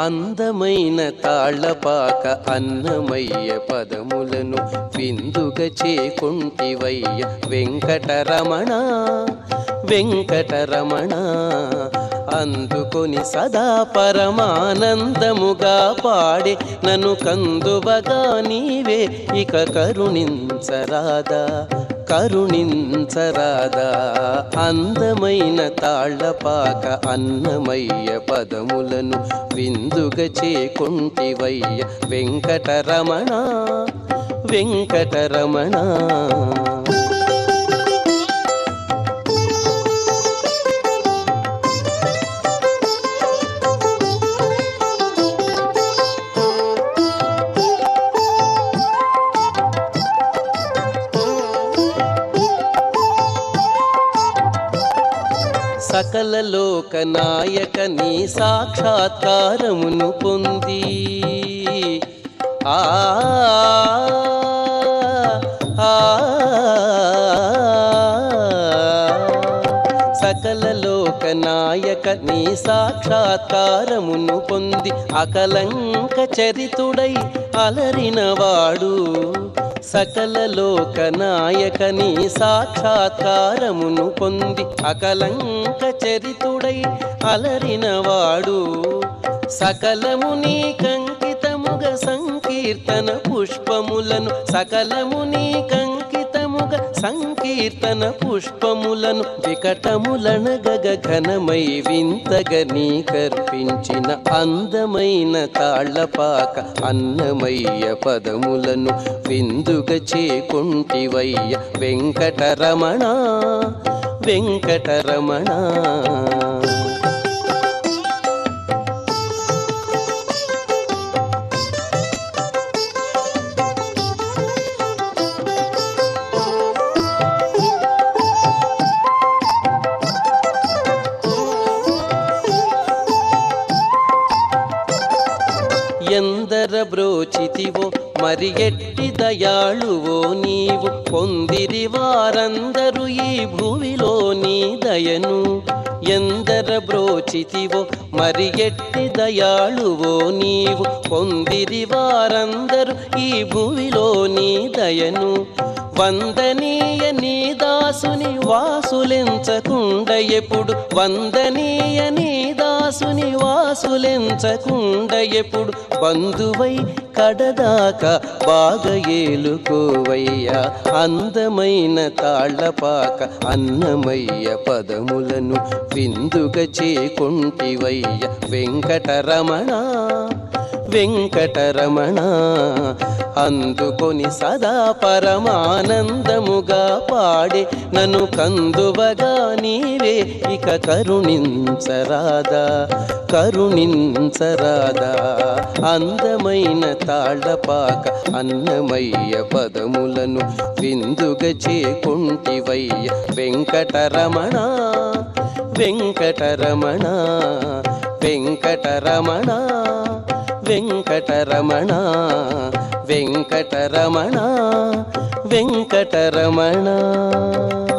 అందమైన తాళ్లపాక అన్నమయ్య పదములను విందుగా చేకొంటివయ్య వెంకటరమణ వెంకటరమణ అందుకొని సదా పరమానందముగా పాడే నన్ను కందువగా నీవే ఇక కరుణించరాదా కరుణించరాదా అందమైన తాళ్లపాక అన్నమయ్య పదములను విందుగా చేకొంటివయ్య వెంకటరమణ వెంకటరమణ సకల లోక నాయక నీ సాక్షాత్కారమును పొంది ఆ ఆ, సకల లోక నాయక నీ సాక్షాత్కారమును పొంది అకలంక చరితుడై అలరినవాడు సకల లోక నాయక నీ సాక్షాత్కారమును పొంది అకలంక చరితుడై అలరినవాడు సకలము నీ కంకితముగ సంకీర్తన పుష్పములను సకలము నీ కంకితముగ సంకీర్తన పుష్పములను వికటములనగగ ఘనమై వింతగ నీ కర్పించిన అందమైన తాళ్లపాక అన్నమయ్య పదములను విందుగ చేకొంటివయ్య వెంకటరమణ వెంకటరమణ ఎందర బ్రోచితివో మరి ఎట్టి దయాళువో నీవు పొందిరి వారందరూ ఈ భూమిలో నీ దయను ఎందర బ్రోచితివో మరి ఎట్టి దయాళువో నీవు పొందిరి వారందరూ ఈ భూమిలో నీ దయను వందనీయ నీ దాసుని వాసులెంచకుండ ఎప్పుడు వందనీయ నీ దాసుని వాసులెంచకుండ ఎప్పుడు బంధువై కడదాకా బాగా ఏలుకోవయ్యా అందమైన తాళ్లపాక అన్నమయ్య పదములను విందుగా చేకొంటివయ్య వెంకటరమణ వెంకటరమణ అందుకొని సదా పరమానందముగా పాడే నన్ను కందువగా నీవే ఇక కరుణించరాదా కరుణించరాదా అందమైన తాళ్లపాక అన్నమయ్య పదములను విందుగా చేకొంటివయ్య వెంకటరమణ వెంకటరమణ వెంకటరమణ వెంకటరమణ వెంకటరమణ వెంకటరమణ